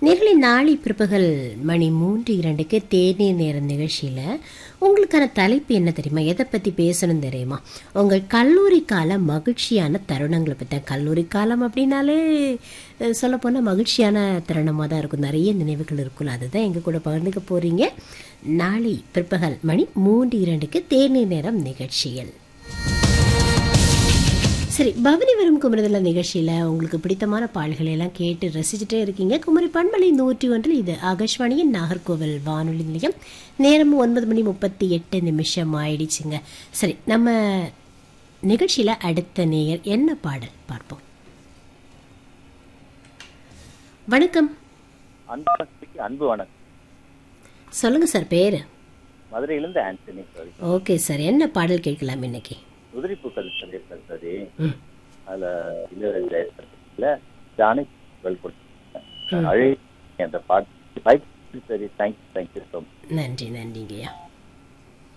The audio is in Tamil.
நேர்களை நாளை பிற்பகல் மணி மூன்று இரண்டுக்கு தேநீர் நேர நிகழ்ச்சியில் உங்களுக்கான தலைப்பு என்ன தெரியுமா எதை பற்றி பேசணும் தெரியுமா உங்கள் கல்லூரி கால மகிழ்ச்சியான தருணங்களை பற்றி கல்லூரி காலம் அப்படின்னாலே சொல்லப்போனால் மகிழ்ச்சியான தருணமாக தான் இருக்கும் நிறைய நினைவுகள் இருக்கும்ல அதுதான் எங்கள் கூட பகிர்ந்துக்க போகிறீங்க நாளை பிற்பகல் மணி மூன்று இரண்டுக்கு தேநீர் நேரம் நிகழ்ச்சியில் சரி பவனி வரும் குமரதல நிகழ்ச்சியில் உங்களுக்கு பிடித்தமான பாடல்களை எல்லாம் கேட்டு ரசிச்சுட்டே இருக்கீங்க குமரி பண்பலை நூற்றி ஒன்றில் இது ஆகாஷ்வாணியின் நாகர்கோவில் வானொலி நிலையம் நேரம் ஒன்பது மணி முப்பத்தி எட்டு நிமிஷம் ஆயிடுச்சுங்க சரி நம்ம நிகழ்ச்சியில் அடுத்த நேயர் என்ன பாடல் பார்ப்போம் வணக்கம் அன்பு அன்பு வணக்கம் சொல்லுங்க சார் பேரு மதுரையிலிருந்து ஆண்டனி சாரி ஓகே சார் என்ன பாடல் கேட்கலாம் இன்னைக்கு உதிரி பூக்கள் சொல்லியிருக்காரு சரி ம் அதுல இளையராஜா இல்ல ஜானகி குரல் கொடுத்தாங்க அழகி அந்த பாட்டு சரி தேங்க்யூ தேங்க்யூ ஸோ மச் நன்றி நன்றிங்கய்யா